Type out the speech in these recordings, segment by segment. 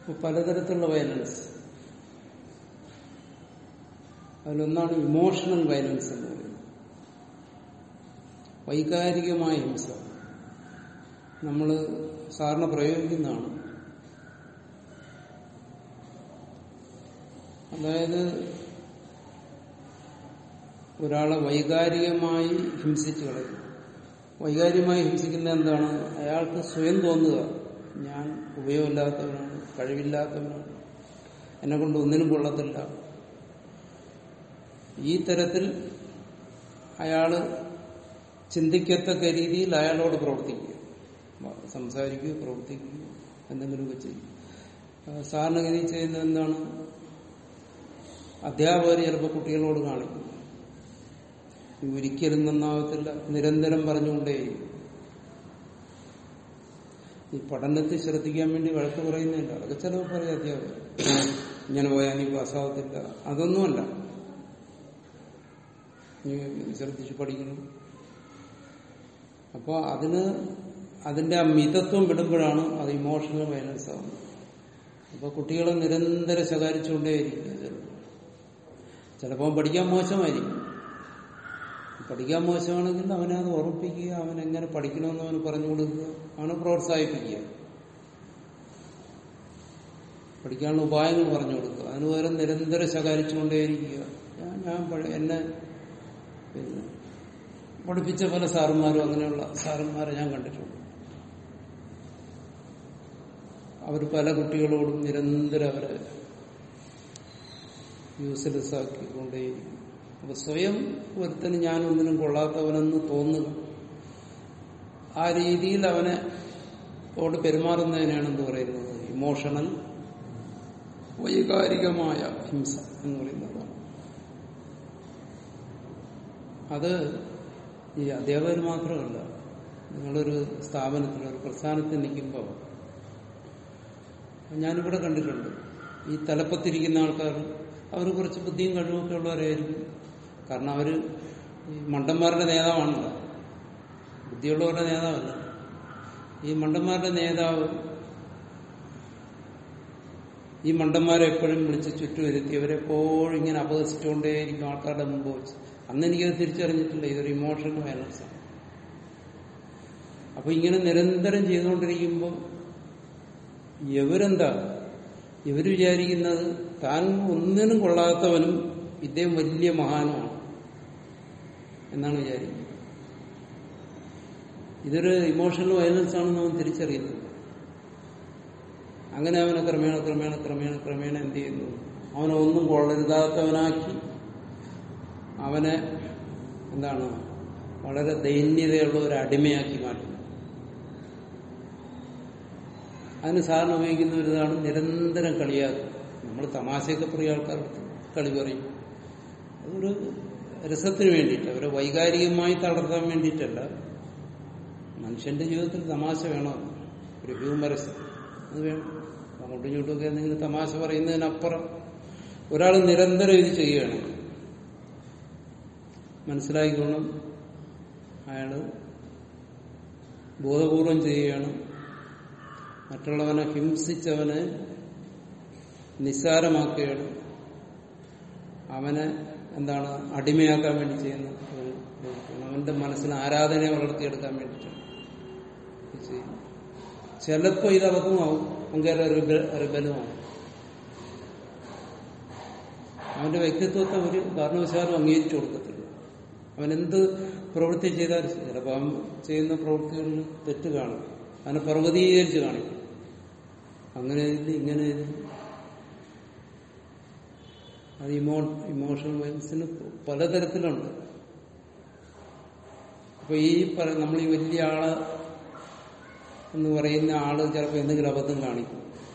ഇപ്പൊ പലതരത്തിലുള്ള വയലൻസ് അതിലൊന്നാണ് ഇമോഷണൽ വയലൻസ് എന്ന് പറയുന്നത് വൈകാരികമായ ഹിംസ നമ്മൾ സാറിന് പ്രയോഗിക്കുന്നതാണ് അതായത് ഒരാളെ വൈകാരികമായി ഹിംസിച്ചു കളയും വൈകാരികമായി ഹിംസിക്കുന്ന എന്താണ് അയാൾക്ക് സ്വയം തോന്നുക ഞാൻ ഉപയോഗമില്ലാത്തവനാണ് കഴിവില്ലാത്തവനാണ് എന്നെ കൊണ്ട് ഒന്നിനും കൊള്ളത്തില്ല ഈ തരത്തിൽ അയാള് ചിന്തിക്കത്തക്ക രീതിയിൽ അയാളോട് പ്രവർത്തിക്കുക സംസാരിക്കുക പ്രവർത്തിക്കുക എന്തെങ്കിലുമൊക്കെ ചെയ്യും ആ, സാറിന് ഇങ്ങനെ ചെയ്യുന്നത് എന്താണ് അധ്യാപകർ ചിലപ്പോൾ കുട്ടികളോട് കാണിക്കും നീ ഒരിക്കലും നന്നാവത്തില്ല നിരന്തരം പറഞ്ഞുകൊണ്ടേയിരിക്കും ഈ പഠനത്തിൽ ശ്രദ്ധിക്കാൻ വേണ്ടി വഴക്ക് പറയുന്നില്ല അതൊക്കെ ചിലപ്പോൾ പറയും അധ്യാപകർ ഇങ്ങനെ പോയാൽ നീ പാസ്സാവത്തില്ല അതൊന്നുമല്ല നീ ശ്രദ്ധിച്ച് പഠിക്കണം അപ്പോൾ അതിന് അതിന്റെ ആ മിതത്വം വിടുമ്പോഴാണ് അത് ഇമോഷണൽ വയലൻസ് ആവുന്നത് അപ്പോൾ കുട്ടികളെ നിരന്തരം ശകാരിച്ചുകൊണ്ടേയിരിക്കും ചിലപ്പോൾ ചിലപ്പോൾ പഠിക്കാൻ മോശമായിരിക്കും പഠിക്കാൻ മോശമാണെങ്കിൽ അവനെ അത് ഉറപ്പിക്കുക അവൻ എങ്ങനെ പഠിക്കണമെന്ന് അവന് പറഞ്ഞു കൊടുക്കുക അവനെ പ്രോത്സാഹിപ്പിക്കുക പഠിക്കാനുള്ള ഉപായങ്ങൾ പറഞ്ഞു കൊടുക്കുക അതിന് പകരം നിരന്തരം ശകാരിച്ചുകൊണ്ടേയിരിക്കുക ഞാൻ ഞാൻ പഴ- എന്നെ പിന്നെ പഠിപ്പിച്ച പല സാറുമാരും അങ്ങനെയുള്ള സാറന്മാരെ ഞാൻ കണ്ടിട്ടുണ്ട് അവർ പല കുട്ടികളോടും നിരന്തരം അവരെ യൂസ്ലെസ് ആക്കിക്കൊണ്ടേയിരിക്കും അപ്പൊ സ്വയം ഒരുത്തന് ഞാൻ ഒന്നിനും കൊള്ളാത്തവനെന്ന് തോന്നുക ആ രീതിയിൽ അവനെ ഓട് പെരുമാറുന്നതിനാണ് എന്ത് പറയുന്നത് ഇമോഷണൽ വൈകാരികമായ ഹിംസ എന്ന് പറയുന്നതാണ് അത് ഈ അധ്യാപകർ മാത്രമല്ല നിങ്ങളൊരു സ്ഥാപനത്തിൽ ഒരു പ്രസ്ഥാനത്തിൽ നിൽക്കുമ്പോൾ ഞാനിവിടെ കണ്ടിട്ടുണ്ട് ഈ തലപ്പത്തിരിക്കുന്ന ആൾക്കാർ അവർ കുറച്ച് ബുദ്ധിയും കഴിവൊക്കെ ഉള്ളവരായിരിക്കും കാരണം അവർ ഈ മണ്ടന്മാരുടെ നേതാവാണല്ലോ ബുദ്ധിയുള്ളവരുടെ നേതാവല്ല ഈ മണ്ടന്മാരുടെ നേതാവ് ഈ മണ്ടന്മാരെ എപ്പോഴും വിളിച്ച് ചുറ്റുവരുത്തി അവരെപ്പോഴും ഇങ്ങനെ അപഹസിച്ചുകൊണ്ടേയിരിക്കും ആൾക്കാരുടെ മുമ്പ് വെച്ച് അന്ന് എനിക്കത് തിരിച്ചറിഞ്ഞിട്ടില്ല ഇതൊരു ഇമോഷണൽ വയലൻസ് ആണ് അപ്പൊ ഇങ്ങനെ നിരന്തരം ചെയ്തുകൊണ്ടിരിക്കുമ്പോൾ ഇവരെന്താ ഇവര് വിചാരിക്കുന്നത് താൻ ഒന്നിനും കൊള്ളാത്തവനും ഇദ്ദേഹം വലിയ മഹാനുമാണ് എന്നാണ് വിചാരിക്കുന്നത് ഇതൊരു ഇമോഷണൽ വയലൻസ് ആണെന്ന് അവൻ തിരിച്ചറിയുന്നത് അങ്ങനെ അവനെ ക്രമേണ ക്രമേണ ക്രമേണ ക്രമേണ എന്ത് ചെയ്യുന്നു അവനെ ഒന്നും കൊള്ളരുതാത്തവനാക്കി അവനെ എന്താണ് വളരെ ദൈന്യതയുള്ള ഒരു അടിമയാക്കി മാറ്റുന്നു അതിന് സാറിന് ഉപയോഗിക്കുന്ന ഒരു ഇതാണ് നിരന്തരം കളിയാക്കുക നമ്മൾ തമാശയൊക്കെ പ്രിയ ആൾക്കാർക്ക് കളി പറയും അതൊരു രസത്തിന് വേണ്ടിയിട്ട് അവരെ വൈകാരികമായി തളർത്താൻ വേണ്ടിയിട്ടല്ല മനുഷ്യന്റെ ജീവിതത്തിൽ തമാശ വേണം ഒരു ഹ്യൂമറസ് അത് വേണം അങ്ങോട്ടും ഇങ്ങോട്ടുമൊക്കെ എന്തെങ്കിലും തമാശ പറയുന്നതിനപ്പുറം ഒരാൾ നിരന്തരം ഇത് ചെയ്യുകയാണ് മനസ്സിലാക്കിക്കൊള്ളും അയാള് ബോധപൂർവം ചെയ്യുകയാണ് മറ്റുള്ളവനെ ഹിംസിച്ചവനെ നിസ്സാരമാക്കുകയാണ് അവനെ എന്താണ് അടിമയാക്കാൻ വേണ്ടി ചെയ്യുന്ന ഒരു പ്രവൃത്തിയാണ്. അവന്റെ മനസ്സിന് ആരാധനയെ വളർത്തിയെടുക്കാൻ വേണ്ടിയിട്ടാണ് ഇത് ചെയ്യുന്നത് ചിലപ്പോൾ ഇത് അബദ്ധമാവും ഭയങ്കര റിബലുമാവും അവന്റെ വ്യക്തിത്വത്തെ ഒരു കാരണവശാലും അംഗീകരിച്ചു കൊടുക്കത്തില്ല അവൻ എന്ത് പ്രവൃത്തി ചെയ്താലും ശരി. ചിലപ്പോൾ അവൻ ചെയ്യുന്ന പ്രവൃത്തികളിൽ തെറ്റ് കാണും അതിനെ പർവ്വതീകരിച്ച് കാണിക്കും അങ്ങനെ ചെയ്തില്ല ഇങ്ങനെ ചെയ്തില്ല അത് ഇമോ ഇമോഷണൽ വയലൻസിന് പലതരത്തിലുണ്ട് അപ്പൊ ഈ പറ- നമ്മൾ ഈ വലിയ ആള് എന്ന് പറയുന്ന ആള് ചിലപ്പോൾ എന്തെങ്കിലും അബദ്ധം കാണിക്കും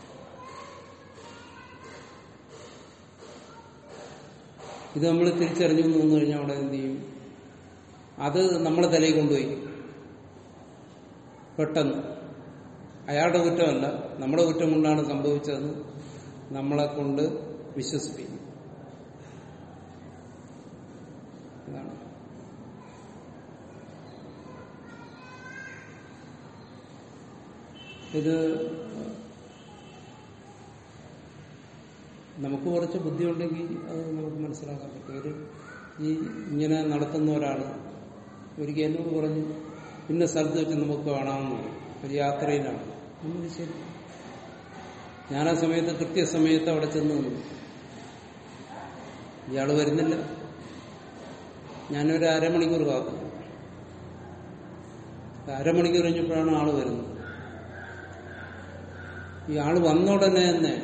ഇത് നമ്മൾ തിരിച്ചറിഞ്ഞു എന്ന് തോന്നു കഴിഞ്ഞാൽ അവിടെ എന്ത് ചെയ്യും അത് നമ്മളെ തലയിൽ കൊണ്ടുപോയി പെട്ടെന്ന് അയാളുടെ കുറ്റമല്ല നമ്മുടെ കുറ്റം കൊണ്ടാണ് സംഭവിച്ചത് നമ്മളെ കൊണ്ട് വിശ്വസിപ്പിക്കും അതാണ് ഇത് നമുക്ക് കുറച്ച് ബുദ്ധിയുണ്ടെങ്കിൽ അത് നമുക്ക് മനസ്സിലാക്കാൻ പറ്റും ഒരു ഈ ഇങ്ങനെ നടത്തുന്ന ഒരാൾ ഒരിക്കൽ എന്നോട് പറഞ്ഞു ഇന്ന സ്ഥലത്ത് വെച്ച് നമുക്ക് കാണാമെന്ന് പറഞ്ഞു ഒരു യാത്രയിലാണ് നമ്മൾ ശരി ഞാൻ ആ സമയത്ത് കൃത്യസമയത്ത് അവിടെ ചെന്ന് നിന്നു ഇയാൾ വരുന്നില്ല ഞാനൊരു അരമണിക്കൂർ കാത്തു അരമണിക്കൂർ കഴിഞ്ഞപ്പോഴാണ് ആള് വരുന്നത് ഈ ആള് വന്ന ഉടനെ തന്നെ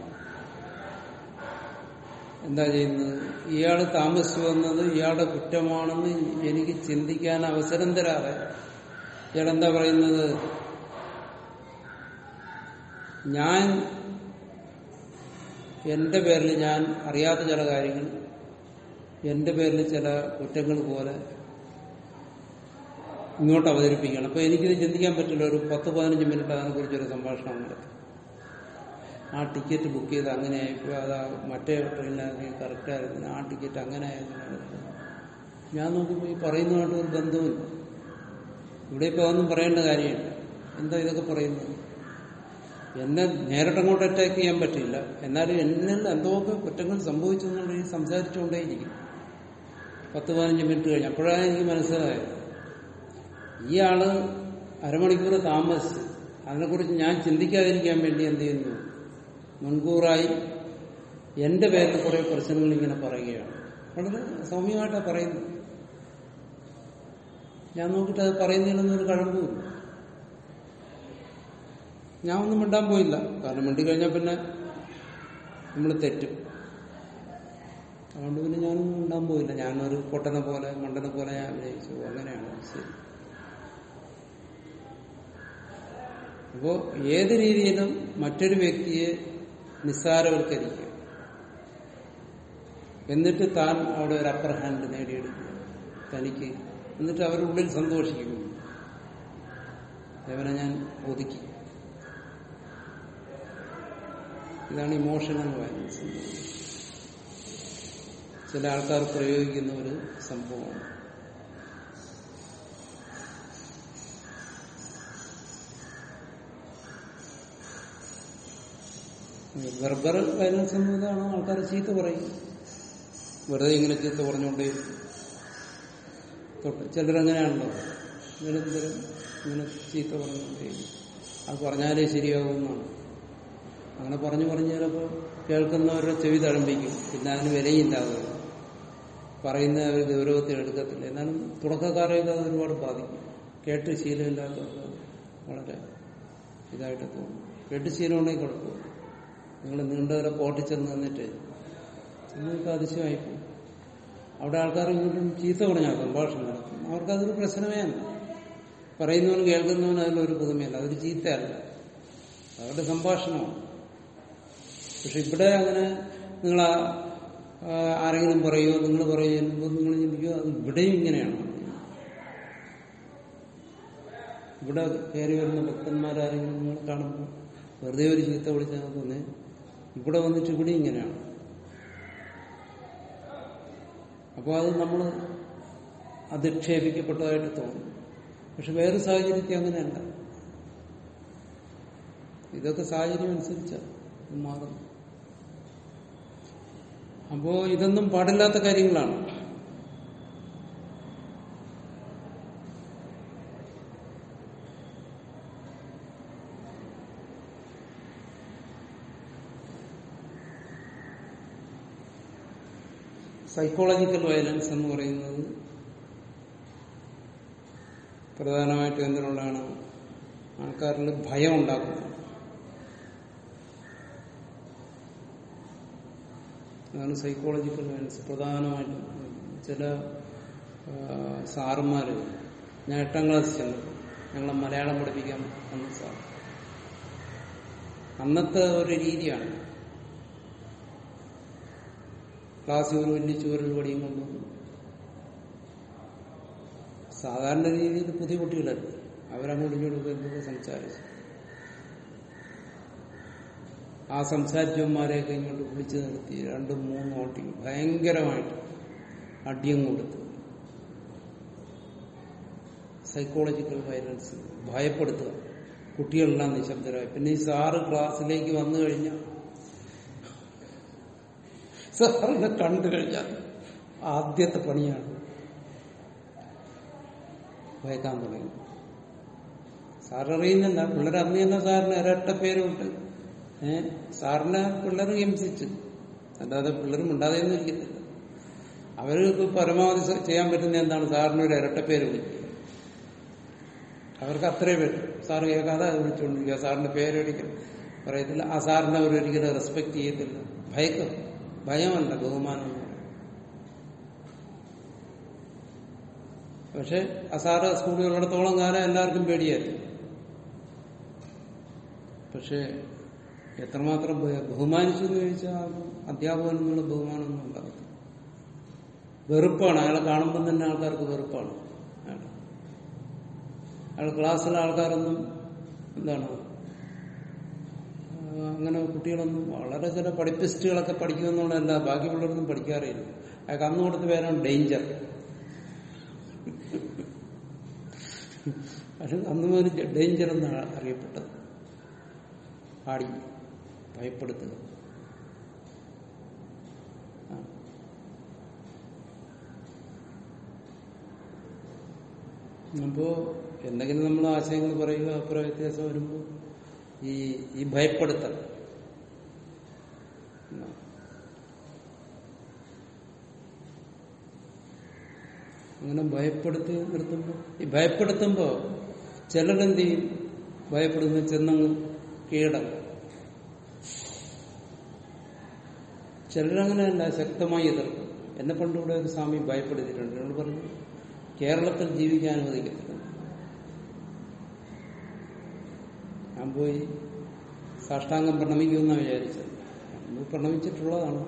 എന്താ ചെയ്യുന്നത് ഇയാള് താമസിച്ചു വന്നത് ഇയാളുടെ കുറ്റമാണെന്ന് എനിക്ക് ചിന്തിക്കാൻ അവസരം തരാതെ ഇയാളെന്താ പറയുന്നത് ഞാൻ എന്റെ പേരിൽ ഞാൻ അറിയാത്ത ചില കാര്യങ്ങൾ എന്റെ പേരിൽ ചില കുറ്റങ്ങൾ പോലെ ഇങ്ങോട്ട് അവതരിപ്പിക്കണം അപ്പൊ എനിക്കിത് ചിന്തിക്കാൻ പറ്റില്ല ഒരു പത്ത് പതിനഞ്ച് മിനിറ്റ് അതിനെക്കുറിച്ചൊരു സംഭാഷണം നടത്തി ആ ടിക്കറ്റ് ബുക്ക് ചെയ്ത് അങ്ങനെ ആയിപ്പോയി അത് ആ മറ്റേ ട്രെയിനിലാണെങ്കിൽ കറക്റ്റായിരുന്നു ആ ടിക്കറ്റ് അങ്ങനെ ആയിരുന്നു ഞാൻ നോക്കിയപ്പോൾ ഈ പറയുന്നതുമായിട്ട് ഒരു ബന്ധവുമില്ല ഇവിടെ ഇപ്പോൾ അതൊന്നും പറയേണ്ട കാര്യമില്ല എന്താ ഇതൊക്കെ പറയുന്നത് എന്നെ നേരിട്ടങ്ങോട്ട് അറ്റാക്ക് ചെയ്യാൻ പറ്റില്ല എന്നാലും എന്നിൽ എന്തൊക്കെ കുറ്റങ്ങൾ സംഭവിച്ചു എന്നുള്ളത് സംസാരിച്ചുകൊണ്ടേയിരിക്കും പത്ത് പതിനഞ്ച് മിനിറ്റ് കഴിഞ്ഞ് അപ്പോഴാണ് എനിക്ക് മനസ്സിലായത് ഈ ആള് അരമണിക്കൂർ താമസിച്ച് അതിനെക്കുറിച്ച് ഞാൻ ചിന്തിക്കാതിരിക്കാൻ വേണ്ടി എന്ത് ചെയ്യുന്നു മുൻകൂറായി എന്റെ പേരിൽ കുറെ പ്രശ്നങ്ങൾ ഇങ്ങനെ പറയുകയാണ് വളരെ സൗമ്യമായിട്ടാണ് പറയുന്നത് ഞാൻ നോക്കിയിട്ട് അത് പറയുന്നതിലൊന്നും കഴമ്പുമില്ല ഞാൻ ഒന്നും മിണ്ടാൻ പോയില്ല കാരണം മിണ്ടി കഴിഞ്ഞാൽ പിന്നെ നമ്മൾ തെറ്റും അതുകൊണ്ട് പിന്നെ ഞാനൊന്നും മിണ്ടാൻ പോയില്ല ഞാനൊരു പൊട്ടനെ പോലെ മണ്ടനെ പോലെ ഞാൻ അഭിനയിച്ചു അങ്ങനെയാണ് ശരി അപ്പോ ഏത് രീതിയിലും മറ്റൊരു വ്യക്തിയെ നിസ്സാരവൽക്കരിക്കുക എന്നിട്ട് താൻ അവിടെ ഒരു അപ്പർ ഹാൻഡ് നേടിയെടുക്കുക തനിക്ക് എന്നിട്ട് അവരുടെ ഉള്ളിൽ സന്തോഷിക്കുന്നു അവനെ ഞാൻ ഒതുക്കി ഇതാണ് ഇമോഷണൽ വയലൻസ് ചില ആൾക്കാർ പ്രയോഗിക്കുന്ന ഒരു സംഭവമാണ് വെർബൽ വയലൻസ് എന്നതാണ് ആൾക്കാർ ചീത്ത പറയും വെറുതെ ഇങ്ങനെ ചീത്ത പറഞ്ഞുകൊണ്ടേ തൊട്ട് ചിലരങ്ങനെയാണല്ലോ നിരന്തരം ഇങ്ങനെ ചീത്ത പറഞ്ഞുകൊണ്ടേ അത് പറഞ്ഞാലേ ശരിയാകുമെന്നാണ് അങ്ങനെ പറഞ്ഞു പറഞ്ഞ് ചിലപ്പോൾ കേൾക്കുന്നവരുടെ ചെവി തഴമ്പിക്കും പിന്നെ അതിന് വിലയില്ലാതെ വരും. പറയുന്ന ഒരു ഗൗരവത്തിൽ എടുക്കത്തില്ല എന്നാലും തുടക്കക്കാരെയൊക്കെ അത് ഒരുപാട് ബാധിക്കും കേട്ട് ശീലമില്ലാത്തവർക്ക് വളരെ ഇതായിട്ട് തോന്നും കേട്ട് ശീലമുണ്ടെങ്കിൽ കുഴപ്പമില്ല നിങ്ങൾ നീണ്ടവരെ കോട്ടിൽ ചെന്ന് നിന്നിട്ട് നിങ്ങൾക്ക് അതിശയമായിപ്പോകും അവിടെ ആൾക്കാർ ഇങ്ങോട്ടും ചീത്ത പറഞ്ഞാൽ സംഭാഷണം നടത്തും അവർക്കതൊരു പ്രശ്നമേ അല്ല പറയുന്നവനും കേൾക്കുന്നവനും അതിലൊരു പുതുമയല്ല അതൊരു ചീത്തയല്ല അവരുടെ സംഭാഷണമാണ് പക്ഷെ ഇവിടെ അങ്ങനെ നിങ്ങൾ ആരെങ്കിലും പറയുമോ നിങ്ങൾ പറയുമ്പോൾ നിങ്ങൾ ചിന്തിക്കുമോ അത് ഇവിടെയും ഇങ്ങനെയാണ് ഇവിടെ കയറി വരുന്ന ഭക്തന്മാരാരെങ്കിലും നിങ്ങൾ കാണുമ്പോൾ വെറുതെ ഒരു ചീത്ത വിളിച്ചാൽ തോന്നേ ഇവിടെ വന്നിട്ട് ഇവിടെ ഇങ്ങനെയാണ് അപ്പോൾ അത് നമ്മൾ അധിക്ഷേപിക്കപ്പെട്ടതായിട്ട് തോന്നും പക്ഷെ വേറെ സാഹചര്യത്തിൽ അങ്ങനെയല്ല ഇതൊക്കെ സാഹചര്യം അനുസരിച്ച് മാറും അപ്പോ ഇതൊന്നും പാടില്ലാത്ത കാര്യങ്ങളാണ് സൈക്കോളജിക്കൽ വയലൻസ് എന്ന് പറയുന്നത് പ്രധാനമായിട്ടും എന്തിനുള്ളതാണ് ആൾക്കാരിൽ ഭയം ഉണ്ടാക്കുന്നത് അതാണ് സൈക്കോളജിക്കൽ വയലൻസ് പ്രധാനമായിട്ടും ചില സാറുമാര് ഞാൻ എട്ടാം ക്ലാസ്സിൽ ചെന്നു ഞങ്ങളെ മലയാളം പഠിപ്പിക്കാൻ വന്ന സാർ അന്നത്തെ ഒരു രീതിയാണ് ക്ലാസ്സിൽ ഒരു വലിയ ചൂരൽ പടിയും കൊണ്ടുവന്നു സാധാരണ രീതിയിൽ പുതിയ കുട്ടികളല്ല അവരങ്ങോട്ടും ഇങ്ങോട്ടും എന്തൊക്കെ സംസാരിച്ചു ആ സംസാരിച്ചവന്മാരെയൊക്കെ ഇങ്ങോട്ട് വിളിച്ചു നിർത്തി രണ്ടും മൂന്നും ഓട്ടി ഭയങ്കരമായിട്ട് അടിയും കൊടുത്തു സൈക്കോളജിക്കൽ വയലൻസ് ഭയപ്പെടുത്തുക കുട്ടികളെല്ലാം നിശബ്ദരായി പിന്നെ ഈ സാറ് ക്ലാസ്സിലേക്ക് വന്നു കഴിഞ്ഞാൽ സാറിനെ കണ്ടു കഴിഞ്ഞാൽ ആദ്യത്തെ പണിയാണ് ഭയക്കാൻ തുടങ്ങി സാററിയുന്നില്ല പിള്ളേർ അന്ന് തന്നെ സാറിന് ഇരട്ട പേരുണ്ട് ഏഹ് സാറിനെ പിള്ളേർ ഹിംസിച്ച് അല്ലാതെ പിള്ളേർ മിണ്ടാതെയൊന്നും ഇരിക്കത്തില്ല അവർക്ക് പരമാവധി സ- ചെയ്യാൻ പറ്റുന്ന എന്താണ് സാറിന് ഒരു ഇരട്ട പേര് വിളിക്കുക അവർക്ക് അത്രേ പറ്റും സാറ് കേൾക്കാതെ അത് വിളിച്ചുകൊണ്ടിരിക്കുക സാറിന്റെ പേരൊരിക്കലും പറയത്തില്ല ആ സാറിനെ അവർ ഒരിക്കലും റെസ്പെക്ട് ചെയ്യത്തില്ല ഭയക്കും ഭയമല്ല ബഹുമാനം എന്ന് പറയും പക്ഷെ ആ സാറ് സ്കൂളുകളിടത്തോളം കാലം എല്ലാവർക്കും പേടിയായിരുന്നു പക്ഷെ എത്രമാത്രം ബഹു- ബഹുമാനിച്ചു എന്ന് ചോദിച്ചാൽ അത് അധ്യാപകൻ എന്നുള്ള ബഹുമാനമൊന്നും ഉണ്ടാകത്തില്ല വെറുപ്പാണ് അയാളെ കാണുമ്പോൾ തന്നെ ആൾക്കാർക്ക് വെറുപ്പാണ് അയാൾ അയാൾ ക്ലാസ്സിലെ ആൾക്കാരൊന്നും എന്താണ് ആ, അങ്ങനെ കുട്ടികളൊന്നും വളരെ ചില പഠിപ്പിസ്റ്റുകളൊക്കെ പഠിക്കുമെന്നുള്ളതല്ല ബാക്കി പിള്ളേരൊന്നും പഠിക്കാറില്ല അയാൾക്ക് അന്ന് കൊടുത്ത് പേരാണ് ഡേഞ്ചർ അത് അന്ന് മുതൽ ഡേഞ്ചർ എന്നാണ് അറിയപ്പെട്ടത് പാടി ഭയപ്പെടുത്തുക ആ. അപ്പോ എന്തെങ്കിലും നമ്മൾ ആശയങ്ങൾ പറയുക അഭിപ്രായ വ്യത്യാസം വരുമ്പോൾ ഈ ഈ ഭയപ്പെടുത്തൽ അങ്ങനെ ഭയപ്പെടുത്തി നിർത്തുമ്പോൾ ഈ ഭയപ്പെടുത്തുമ്പോ ചിലരെന്ത് ചെയ്യും ഭയപ്പെടുന്ന ചെന്നങ്ങ് കീഴടങ്ങും ചിലരങ്ങനെയല്ല ശക്തമായി എതിർക്കും എന്നെ പണ്ടിവിടെ ഒരു സ്വാമി ഭയപ്പെടുത്തിയിട്ടുണ്ട് എന്നോട് പറഞ്ഞു കേരളത്തിൽ ജീവിക്കാൻ അനുവദിക്കത്തില്ല ഞാൻ പോയി സാഷ്ടാംഗം പ്രണമിക്കുമെന്നാണ് വിചാരിച്ചത് അന്ന് പ്രണമിച്ചിട്ടുള്ളതാണ്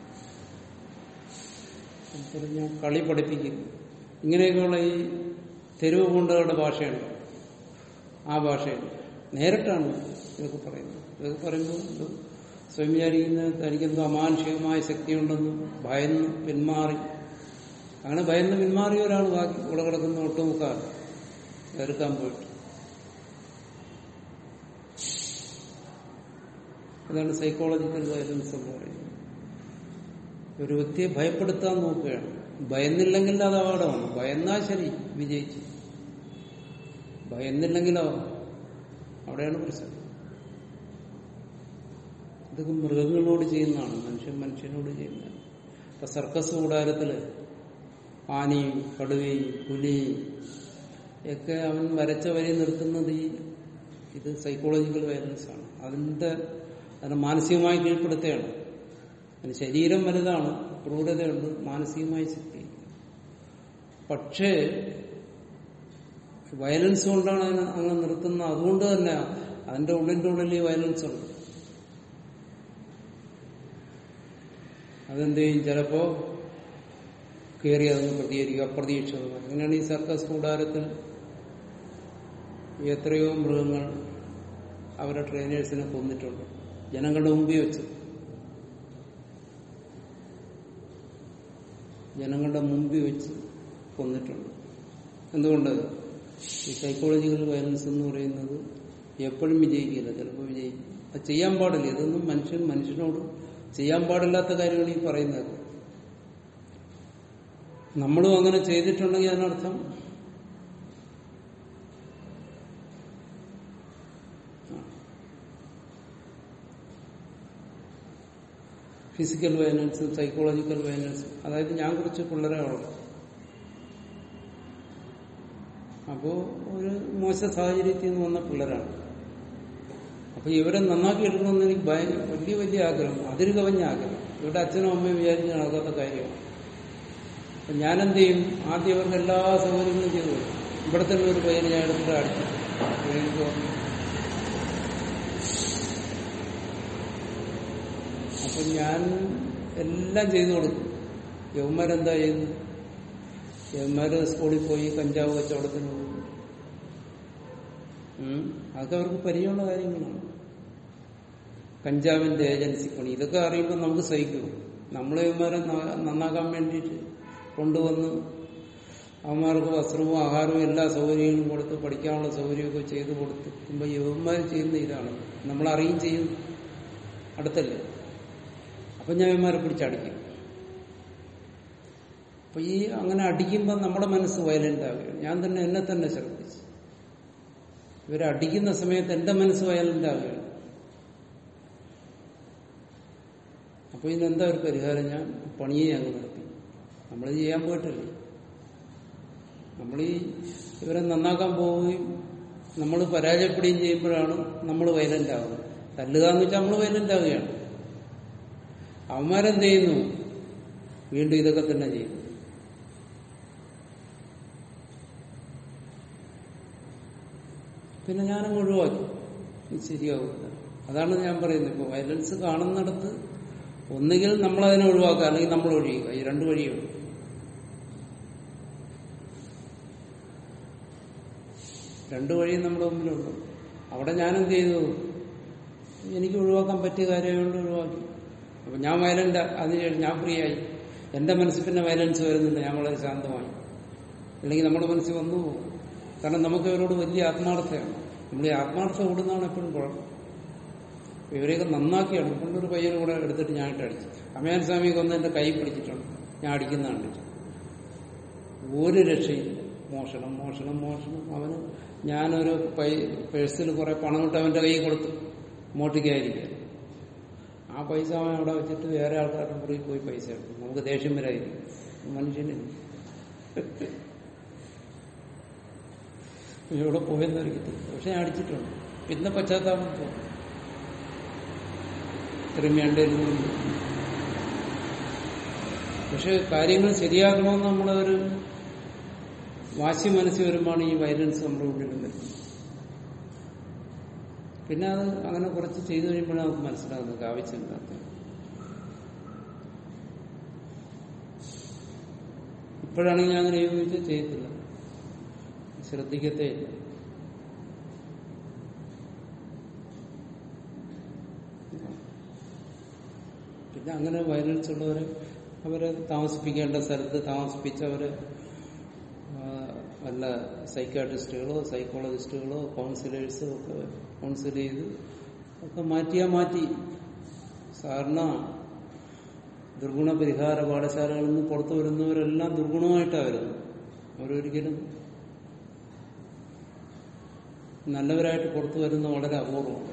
അപ്പോൾ ഞാൻ കളി പഠിപ്പിക്കും ഇങ്ങനെയൊക്കെയുള്ള ഈ തെരുവ് പൂണ്ടകളുടെ ഭാഷയുണ്ട് ആ ഭാഷയുണ്ട് നേരിട്ടാണ് ഇതൊക്കെ പറയുന്നത് ഇതൊക്കെ പറയുമ്പോൾ ഇത് സ്വയം വിചാരിക്കുന്ന തനിക്കെന്തോ അമാനുഷികമായ ശക്തിയുണ്ടെന്ന് ഭയന്ന് പിന്മാറി അങ്ങനെ ഭയന്ന് പിന്മാറിയ ഒരാൾ ബാക്കി ഇവിടെ കിടക്കുന്ന ഒട്ടുമുക്കാൽ എതിർക്കാൻ പോയിട്ട് അതാണ് സൈക്കോളജിക്കൽ വയലൻസ് എന്ന് പറയുന്നത് ഒരു വ്യക്തിയെ ഭയപ്പെടുത്താൻ നോക്കുകയാണ് ഭയന്നില്ലെങ്കിൽ അത് അപകടമാണ് ഭയന്നാ ശരി വിജയിച്ചു ഭയന്നില്ലെങ്കിലോ അവിടെയാണ് പ്രശ്നം ഇതൊക്കെ മൃഗങ്ങളോട് ചെയ്യുന്നതാണ് മനുഷ്യൻ മനുഷ്യനോട് ചെയ്യുന്നതാണ് ഇപ്പൊ സർക്കസ് കൂടാരത്തില് ആനയും കടുവയും പുലിയും ഒക്കെ അവൻ വരച്ച വരി നിർത്തുന്നത് ഈ ഇത് സൈക്കോളജിക്കൽ വയലൻസ് ആണ് അതിന്റെ അതിനെ മാനസികമായി കീഴ്പ്പെടുത്തുകയാണ് അതിന് ശരീരം വലുതാണ് ക്രൂരതയുണ്ട് മാനസികമായ ശക്തി പക്ഷേ വയലൻസ് കൊണ്ടാണ് അതിനെ അങ്ങ് നിർത്തുന്നത് അതുകൊണ്ട് തന്നെ അതിന്റെ ഉള്ളിന്റെ ഉള്ളിൽ ഈ വയലൻസ് ഉണ്ട് അതെന്ത് ചെയ്യും ചിലപ്പോ കയറി അതൊന്ന് പ്രതികരിക്കുക അപ്രതീക്ഷിതമായി അങ്ങനെയാണ് ഈ സർക്കസ് കൂടാരത്തിൽ എത്രയോ മൃഗങ്ങൾ അവരുടെ ട്രെയിനേഴ്സിനെ കൊന്നിട്ടുണ്ട് ജനങ്ങളുടെ മുമ്പിൽ വെച്ച് ജനങ്ങളുടെ മുമ്പിൽ വെച്ച് കൊന്നിട്ടുണ്ട് എന്തുകൊണ്ട് ഈ സൈക്കോളജിക്കൽ വയലൻസ് എന്ന് പറയുന്നത് എപ്പോഴും വിജയിക്കില്ല ചിലപ്പോൾ വിജയിക്കും അത് ചെയ്യാൻ പാടില്ല ഇതൊന്നും മനുഷ്യൻ മനുഷ്യനോട് ചെയ്യാൻ പാടില്ലാത്ത കാര്യമാണ് ഈ പറയുന്നത് നമ്മളും അങ്ങനെ ചെയ്തിട്ടുണ്ടെങ്കിൽ അതിനർത്ഥം ഫിസിക്കൽ വയലൻസും സൈക്കോളജിക്കൽ വയലൻസും അതായത് ഞാൻ കുറച്ച് പിള്ളേരെ ഉള്ളു അപ്പോ ഒരു മോശ സാഹചര്യത്തിൽ നിന്ന് വന്ന പിള്ളേരാണ് അപ്പൊ ഇവരെ നന്നാക്കി എടുക്കണമെന്ന് എനിക്ക് ഭയ- വലിയ വലിയ ആഗ്രഹം അതിര് കവഞ്ഞ ആഗ്രഹം ഇവരുടെ അച്ഛനും അമ്മയും വിചാരിച്ച് നടക്കാത്ത കാര്യമാണ് അപ്പൊ ഞാനെന്ത് ചെയ്യും ആദ്യം അവർക്ക് എല്ലാ സൗകര്യങ്ങളും ചെയ്തു കൊടുക്കും. ഇവിടെ തന്നെ ഒരു പയ്യനെ ഞാൻ എടുത്തിട്ട് അടിച്ചു എനിക്ക് പറഞ്ഞു. അപ്പൊ ഞാൻ എല്ലാം ചെയ്തു കൊടുക്കും യവന്മാരെന്താ ചെയ്യുന്നത് യവന്മാര് സ്കൂളിൽ പോയി കഞ്ചാവ് കച്ചവടത്തിന് പോകും ഉം. അതൊക്കെ അവർക്ക് പരിചയമുള്ള കാര്യങ്ങളാണ് കഞ്ചാവിന്റെ ഏജൻസി പണി ഇതൊക്കെ അറിയുമ്പോൾ നമുക്ക് സഹിക്കും നമ്മളെ ഇവന്മാരെ ന- നന്നാക്കാൻ വേണ്ടിയിട്ട് കൊണ്ടുവന്ന് അവന്മാർക്ക് വസ്ത്രവും ആഹാരവും എല്ലാ സൗകര്യങ്ങളും കൊടുത്ത് പഠിക്കാനുള്ള സൗകര്യമൊക്കെ ചെയ്തു കൊടുത്തുമ്പോൾ യുവന്മാർ ചെയ്യുന്ന ഇതാണ് നമ്മൾ അറിയും ചെയ്യും അടുത്തല്ലേ അപ്പൊ ഞാൻ ഇവന്മാരെ പിടിച്ചടിക്കും അപ്പൊ ഈ അങ്ങനെ അടിക്കുമ്പോൾ നമ്മുടെ മനസ്സ് വയലന്റ് ആവുകയാണ് ഞാൻ തന്നെ എന്നെ തന്നെ ശ്രദ്ധിച്ചു ഇവരെ അടിക്കുന്ന സമയത്ത് എന്റെ മനസ്സ് വയലന്റ് ആവുകയാണ് അപ്പൊ ഇതിനെന്താ ഒരു പരിഹാരം ഞാൻ പണിയെ അങ്ങ് നിർത്തി നമ്മൾ ചെയ്യാൻ പോയിട്ടില്ലേ നമ്മൾ ഈ ഇവരെ നന്നാക്കാൻ പോവുകയും നമ്മൾ പരാജയപ്പെടുകയും ചെയ്യുമ്പോഴാണ് നമ്മൾ വയലന്റ് ആവുന്നത് തല്ലുക എന്ന് വെച്ചാൽ നമ്മൾ വയലന്റ് ആവുകയാണ് അവന്മാരെന്ത് ചെയ്യുന്നു വീണ്ടും ഇതൊക്കെ തന്നെ ചെയ്യുന്നു പിന്നെ ഞാനങ്ങ് ഒഴിവാക്കി ഇത് ശരിയാവില്ല അതാണ് ഞാൻ പറയുന്നത് ഇപ്പോൾ വയലൻസ് കാണുന്നിടത്ത് ഒന്നുകിൽ നമ്മളതിനെ ഒഴിവാക്കുക അല്ലെങ്കിൽ നമ്മൾ ഒഴിയുക ഈ രണ്ട് വഴിയുള്ളൂ രണ്ടു വഴിയും നമ്മുടെ മുമ്പിലുണ്ട് അവിടെ ഞാനെന്ത് ചെയ്തു എനിക്ക് ഒഴിവാക്കാൻ പറ്റിയ കാര്യമായതുകൊണ്ട് ഒഴിവാക്കി അപ്പൊ ഞാൻ വയലന്റ് അതിന് ഞാൻ ഫ്രീ ആയി എന്റെ മനസ്സിൽ പിന്നെ വയലൻസ് വരുന്നില്ല ഞാൻ വളരെ ശാന്തമായി അല്ലെങ്കിൽ നമ്മുടെ മനസ്സിൽ വന്നു പോകും കാരണം നമുക്ക് ഇവരോട് വലിയ ആത്മാർത്ഥയാണ് നമ്മൾ ഈ ആത്മാർത്ഥ ഓടുന്നതാണ് എപ്പോഴും കുഴപ്പം ഇവരെയൊക്കെ നന്നാക്കിയാണ് കൊണ്ടൊരു പയ്യനെ കൂടെ എടുത്തിട്ട് ഞാൻ ഇട്ട് അടിച്ചു അമയാൻ സ്വാമി കൊന്ന് എന്റെ കൈ പിടിച്ചിട്ടുണ്ട് ഞാൻ അടിക്കുന്ന കണ്ടിട്ട് ഒരു രക്ഷയില്ല മോഷണം മോഷണം മോഷണം അവന് ഞാനൊരു പൈ പേഴ്സിൽ കുറെ പണം ഇട്ട് അവന്റെ കൈ കൊടുത്തു മോട്ടിക്കായിരിക്കാൻ ആ പൈസ അവൻ അവിടെ വെച്ചിട്ട് വേറെ ആൾക്കാരുടെ മുറിയിൽ പോയി പൈസ എടുക്കും നമുക്ക് ദേഷ്യം വരായിരിക്കും മനുഷ്യന് ഇവിടെ പോയെന്ന് അറിയത്തില്ല പക്ഷെ ഞാൻ അടിച്ചിട്ടുണ്ട് പിന്നെ പശ്ചാത്താപം തോന്നും ഇത്രയും വേണ്ടിയിരുന്നു പക്ഷെ കാര്യങ്ങൾ ശരിയാക്കണമെന്ന് നമ്മളൊരു വാശി മനസ്സിൽ വരുമ്പോഴാണ് ഈ വയലൻസ് നമ്മുടെ ഉള്ളിൽ വരുന്നത് പിന്നെ അത് അങ്ങനെ കുറച്ച് ചെയ്തു കഴിയുമ്പോഴാണ് നമുക്ക് മനസ്സിലാകുന്നത് ആവശ്യമില്ലാത്ത ഇപ്പോഴാണെങ്കിൽ ഞാൻ അങ്ങനെ ചോദിച്ചാൽ ചെയ്യത്തില്ല ശ്രദ്ധിക്കത്തേ ഇല്ല പിന്നെ അങ്ങനെ വയലൻസ് ഉള്ളവരെ അവരെ താമസിപ്പിക്കേണ്ട സ്ഥലത്ത് താമസിപ്പിച്ച് അവരെ വല്ല സൈക്കാട്രിസ്റ്റുകളോ സൈക്കോളജിസ്റ്റുകളോ കൗൺസിലേഴ്സോ ഒക്കെ കൗൺസിൽ ചെയ്ത് ഒക്കെ മാറ്റിയാ മാറ്റി സാധാരണ ദുർഗുണ പരിഹാര പാഠശാലകളിൽ നിന്ന് പുറത്തു വരുന്നവരെല്ലാം ദുർഗുണമായിട്ടാണ് വരുന്നത് അവരൊരിക്കലും നല്ലവരായിട്ട് പുറത്തു വരുന്ന വളരെ അപൂർവമാണ്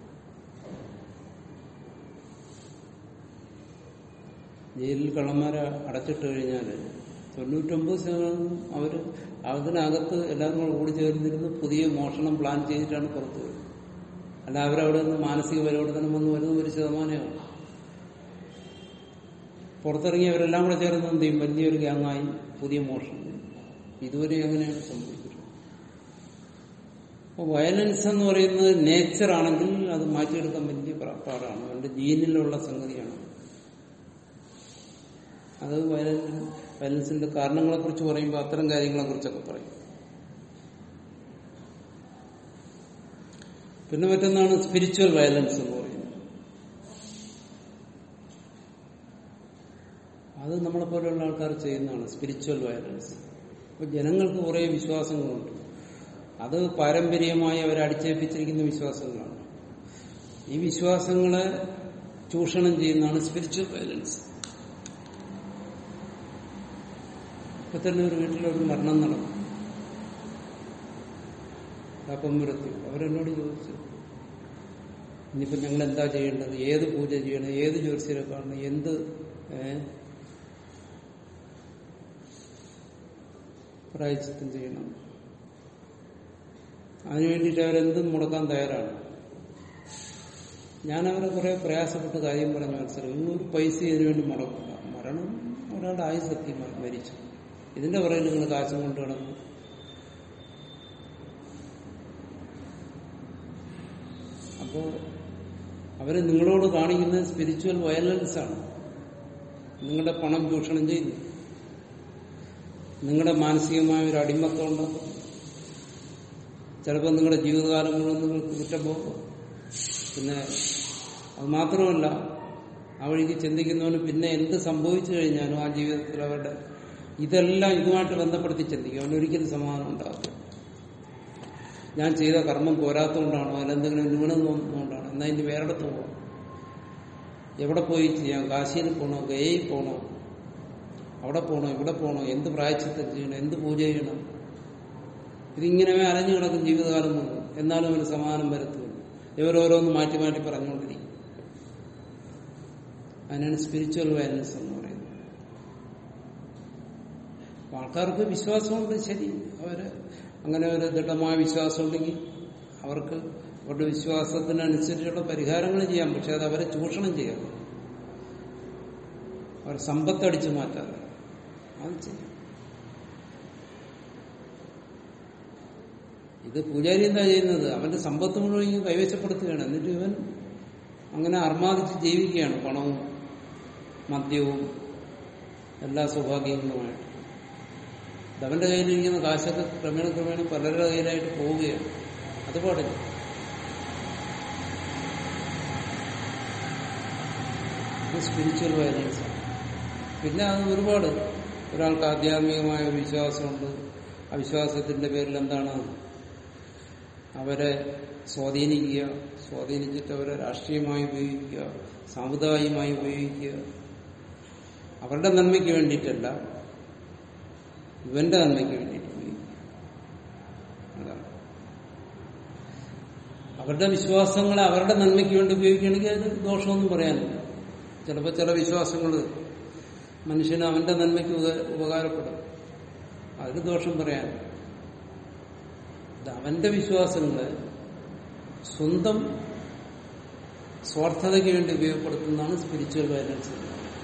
ജയിലിൽ കള്ളന്മാരെ അടച്ചിട്ട് കഴിഞ്ഞാൽ തൊണ്ണൂറ്റൊമ്പത് ശതമാനം അവർ അതിനകത്ത് എല്ലാവരും കൂടെ കൂടി ചേർന്നിരുന്ന് പുതിയ മോഷണം പ്ലാൻ ചെയ്തിട്ടാണ് പുറത്തു വരുന്നത് അല്ല അവരവിടെ നിന്ന് മാനസിക പരിവർത്തനം വന്ന് വരുന്ന ഒരു ശതമാനമാണ് പുറത്തിറങ്ങി അവരെല്ലാം കൂടെ ചേർന്ന് എന്ത് ചെയ്യും വലിയൊരു ഗ്യാങ്ങായി പുതിയ മോഷണം ഇതുവരെ അങ്ങനെയാണ് സംഭവിക്കുന്നത് അപ്പോൾ വയലൻസ് എന്ന് പറയുന്നത് നേച്ചർ ആണെങ്കിൽ അത് മാറ്റിയെടുക്കാൻ വലിയ പാടാണ് അവന്റെ ജീനിലുള്ള സംഗതിയാണ് അത് വയലൻസ് വയലൻസിന്റെ കാരണങ്ങളെ കുറിച്ച് പറയുമ്പോൾ അത്തരം കാര്യങ്ങളെ കുറിച്ചൊക്കെ പറയും പിന്നെ മറ്റൊന്നാണ് സ്പിരിച്വൽ വയലൻസ് എന്ന് പറയുന്നത് അത് നമ്മളെ പോലെയുള്ള ആൾക്കാർ ചെയ്യുന്നതാണ് സ്പിരിച്വൽ വയലൻസ് അപ്പൊ ജനങ്ങൾക്ക് കുറെ വിശ്വാസങ്ങളുണ്ട് അത് പാരമ്പര്യമായി അവർ അടിച്ചേൽപ്പിച്ചിരിക്കുന്ന വിശ്വാസങ്ങളാണ് ഈ വിശ്വാസങ്ങളെ ചൂഷണം ചെയ്യുന്നതാണ് സ്പിരിച്വൽ വയലൻസ് ഇപ്പൊ തന്നെ ഒരു വീട്ടിലൊരു മരണം നടന്നു അപ്പം മൃത്യു അവരെന്നോട് ചോദിച്ചു ഇനിയിപ്പോ ഞങ്ങൾ എന്താ ചെയ്യേണ്ടത് ഏത് പൂജ ചെയ്യണം ഏത് ജ്യോത്സ്യരെ കാണണം എന്ത് പ്രായച്ചിത്തം ചെയ്യണം അതിനു വേണ്ടിയിട്ട് അവരെന്തും മുടക്കാൻ തയ്യാറാണ് ഞാൻ അവരെ കുറെ പ്രയാസപ്പെട്ട് കാര്യം പറഞ്ഞ് മനസ്സിലാക്കും ഒരു പൈസ ഇതിനു വേണ്ടി മുടക്കില്ല മരണം ഒരാളുടെ ആയുസത്തി മരിച്ചു ഇതിന്റെ പുറകിൽ നിങ്ങൾ കാശും കൊണ്ട് കിടന്നു അപ്പോ അവര് നിങ്ങളോട് കാണിക്കുന്നത് സ്പിരിച്വൽ വയലൻസ് ആണ് നിങ്ങളുടെ പണം ചൂഷണം ചെയ്യുന്നു നിങ്ങളുടെ മാനസികമായ ഒരു അടിമത്തം ഉണ്ടാക്കും ചിലപ്പോൾ നിങ്ങളുടെ ജീവിതകാലം മുഴുവൻ നിങ്ങൾക്ക് കുറ്റം പോകും പിന്നെ അത് മാത്രമല്ല ആ വഴിക്ക് ചിന്തിക്കുന്നവന് പിന്നെ എന്ത് സംഭവിച്ചു കഴിഞ്ഞാലും ആ ജീവിതത്തിൽ അവരുടെ ഇതെല്ലാം ഇതുമായിട്ട് ബന്ധപ്പെടുത്തി ചിന്തിക്കും അവനൊരിക്കലും സമാധാനം ഉണ്ടാകും ഞാൻ ചെയ്ത കർമ്മം പോരാത്തതുകൊണ്ടാണോ അതിലെന്തെങ്കിലും ന്യൂനം തോന്നുന്നതുകൊണ്ടാണോ എന്നാൽ ഇനി വേറെടുത്ത് പോകാം എവിടെ പോയി ചെയ്യാം കാശിയിൽ പോണോ ഗയയിൽ പോണോ അവിടെ പോകണോ ഇവിടെ പോകണോ എന്ത് പ്രായച്ചിത്തം ചെയ്യണം എന്ത് പൂജ ചെയ്യണം ഇതിങ്ങനെ അലഞ്ഞു കിടക്കും ജീവിതകാലം മുഴുവൻ എന്നാലും അവന് സമാധാനം വരത്തുള്ളൂ ഇവരോരോന്ന് മാറ്റി മാറ്റി പറഞ്ഞുകൊണ്ടിരിക്കും അതിനാണ് സ്പിരിച്വൽ വയലൻസ് എന്ന് പറയുന്നത് അപ്പൊ ആൾക്കാർക്ക് വിശ്വാസമുണ്ട് ശരി അവര് അങ്ങനെ ഒരു ദൃഢമായ വിശ്വാസം ഉണ്ടെങ്കിൽ അവർക്ക് അവരുടെ വിശ്വാസത്തിനനുസരിച്ചുള്ള പരിഹാരങ്ങൾ ചെയ്യാം പക്ഷെ അത് അവരെ ചൂഷണം ചെയ്യാം അവർ സമ്പത്തടിച്ചു മാറ്റാതെ അത് ചെയ്യും ഇത് പൂജാരി എന്താ ചെയ്യുന്നത് അവന്റെ സമ്പത്ത് മുഴുവൻ ഇങ്ങ് കൈവശപ്പെടുത്തുകയാണ് എന്നിട്ട് ഇവൻ അങ്ങനെ അർമാദിച്ച് ജീവിക്കുകയാണ് പണവും മദ്യവും എല്ലാ സൗഭാഗ്യങ്ങളുമായിട്ട് ഇത് അവന്റെ കയ്യിലിരിക്കുന്ന കാശൊക്കെ ക്രമേണ ക്രമേണ പലരുടെ കയ്യിലായിട്ട് പോവുകയാണ് അത് പാടില്ല ഇത് സ്പിരിച്വൽ വയലൻസ് പിന്നെ അത് ഒരുപാട് ഒരാൾക്ക് ആധ്യാത്മികമായ ഒരു വിശ്വാസമുണ്ട് ആ വിശ്വാസത്തിന്റെ പേരിൽ എന്താണ് അവരെ സ്വാധീനിക്കുക സ്വാധീനിച്ചിട്ട് അവരെ രാഷ്ട്രീയമായി ഉപയോഗിക്കുക സാമുദായികമായി ഉപയോഗിക്കുക അവരുടെ നന്മയ്ക്ക് വേണ്ടിയിട്ടല്ല ഇവന്റെ നന്മയ്ക്ക് വേണ്ടിയിട്ട് ഉപയോഗിക്കുക അതാണ് അവരുടെ വിശ്വാസങ്ങളെ അവരുടെ നന്മയ്ക്ക് വേണ്ടി ഉപയോഗിക്കുകയാണെങ്കിൽ അത് ദോഷമൊന്നും പറയാനില്ല ചിലപ്പോൾ ചില വിശ്വാസങ്ങൾ മനുഷ്യന് അവന്റെ നന്മയ്ക്ക് ഉപ- ഉപകാരപ്പെടും അതിന് ദോഷം പറയാനില്ല ഇത് അവന്റെ വിശ്വാസങ്ങളെ സ്വന്തം സ്വാർത്ഥതയ്ക്ക് വേണ്ടി ഉപയോഗപ്പെടുത്തുന്നതാണ് സ്പിരിച്വൽ വയലൻസ്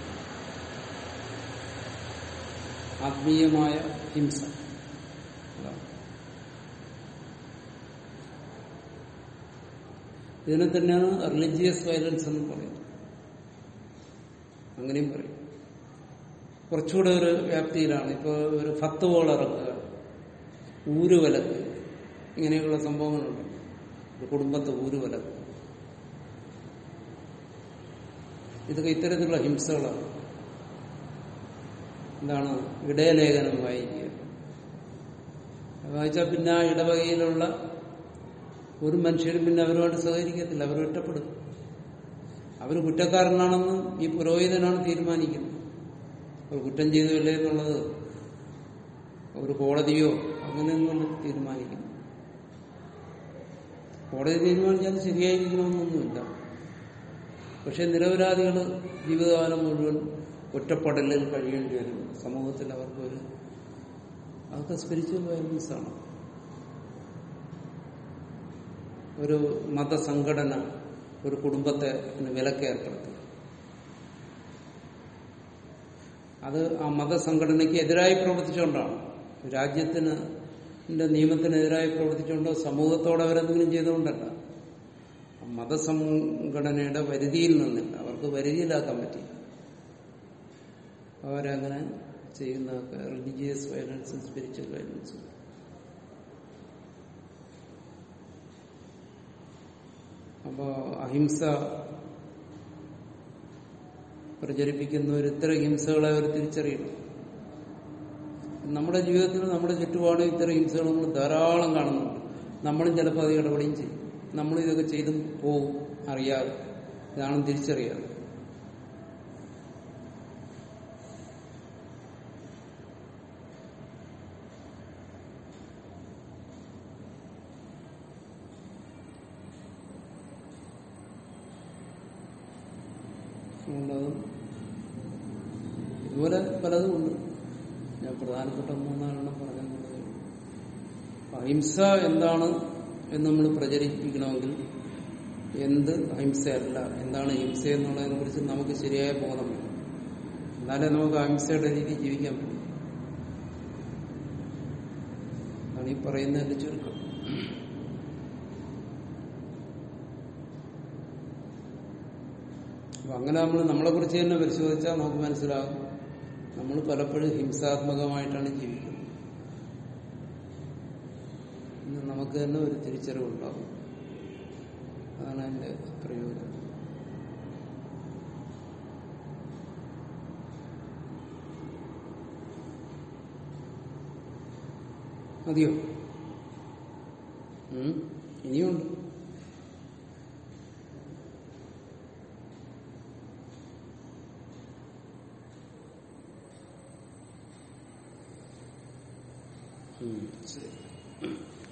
ആത്മീയമായ ഹിംസ അതാണ്. ഇതിനെ തന്നെയാണ് റിലീജിയസ് വയലൻസ് എന്ന് പറയുന്നത് അങ്ങനെയും പറയും കുറച്ചുകൂടെ ഒരു വ്യാപ്തിയിലാണ് ഇപ്പോൾ ഒരു ഫത്തുവോൾ ഇറക്കുക ഊരുവലക്ക് ഇങ്ങനെയുള്ള സംഭവങ്ങളുണ്ട് ഒരു കുടുംബത്തെ ഊരുവലക്ക് ഇതൊക്കെ ഇത്തരത്തിലുള്ള ഹിംസകളാണ് എന്താണ് ഇടയലേഖനം വായിക്കുക അത് വായിച്ചാൽ പിന്നെ ആ ഇടവകയിലുള്ള ഒരു മനുഷ്യരും പിന്നെ അവരുമായിട്ട് സഹകരിക്കത്തില്ല അവർ ഒറ്റപ്പെടും അവർ കുറ്റക്കാരനാണെന്ന് ഈ പുരോഹിതനാണ് തീരുമാനിക്കുന്നത് അവർ കുറ്റം ചെയ്തല്ലേ എന്നുള്ളത് ഒരു കോടതിയോ അങ്ങനെയൊന്നും തീരുമാനിക്കുന്നു കോടതി തീരുമാനിച്ചാൽ ശരിയായിരിക്കണമെന്നൊന്നുമില്ല പക്ഷെ നിരപരാധികൾ ജീവിതകാലം മുഴുവൻ ഒറ്റപ്പെടലിൽ കഴിയേണ്ടി വരും സമൂഹത്തിൽ അവർക്കൊരു അതൊക്കെ സ്പിരിച്വൽ വയലൻസ് ആണ് ഒരു മതസംഘടന ഒരു കുടുംബത്തെ വിലക്ക് ഏർപ്പെടുത്തി അത് ആ മതസംഘടനയ്ക്ക് എതിരായി പ്രവർത്തിച്ചുകൊണ്ടാണ് രാജ്യത്തിന് ന്റെ നിയമത്തിനെതിരായി പ്രവർത്തിച്ചുകൊണ്ടോ സമൂഹത്തോട് അവരെന്തെങ്കിലും ചെയ്തുകൊണ്ടല്ല ആ മതസംഘടനയുടെ പരിധിയിൽ നിന്നില്ല അവർക്ക് പരിധിയിലാക്കാൻ പറ്റി അവരങ്ങനെ ചെയ്യുന്നതൊക്കെ റിലീജിയസ് വയലൻസും സ്പിരിച്വൽ വയലൻസും അപ്പോ അഹിംസ പ്രചരിപ്പിക്കുന്നവർ ഇത്തരം ഹിംസകളെ അവർ തിരിച്ചറിയണം നമ്മുടെ ജീവിതത്തിൽ നമ്മുടെ ചുറ്റുപാടും ഇത്തരം ഹിംസകൾ നമ്മൾ ധാരാളം കാണുന്നുണ്ട് നമ്മളും ചിലപ്പോൾ അത് ഇടപെടുകയും ചെയ്യും നമ്മൾ ഇതൊക്കെ ചെയ്തും പോവും അറിയാതെ ഇതാണെന്ന് തിരിച്ചറിയാതെ അതുകൊണ്ടത് ഇതുപോലെ പലതും ഉണ്ട് ഞാൻ പ്രധാനപ്പെട്ട മൂന്നാലെണ്ണം പറഞ്ഞെന്നുള്ളതേ ഉള്ളൂ അഹിംസ എന്താണ് എന്ന് നമ്മൾ പ്രചരിപ്പിക്കണമെങ്കിൽ എന്ത് അഹിംസയല്ല എന്താണ് ഹിംസ എന്നുള്ളതിനെ കുറിച്ച് നമുക്ക് ശരിയായ ബോധം വേണം എന്നാലേ നമുക്ക് അഹിംസയുടെ രീതി ജീവിക്കാൻ പറ്റും അതാണ് ഈ പറയുന്നതിന്റെ ചുരുക്കം അപ്പൊ അങ്ങനെ നമ്മൾ നമ്മളെ കുറിച്ച് തന്നെ പരിശോധിച്ചാൽ നമുക്ക് മനസ്സിലാകും നമ്മൾ പലപ്പോഴും ഹിംസാത്മകമായിട്ടാണ് ജീവിക്കുന്നത് ഇന്ന് നമുക്ക് തന്നെ ഒരു തിരിച്ചറിവുണ്ടാകും അതാണ് എന്റെ പ്രയോജനം മതിയോ ഉം? ഇനിയുണ്ട് ഉം. ശരി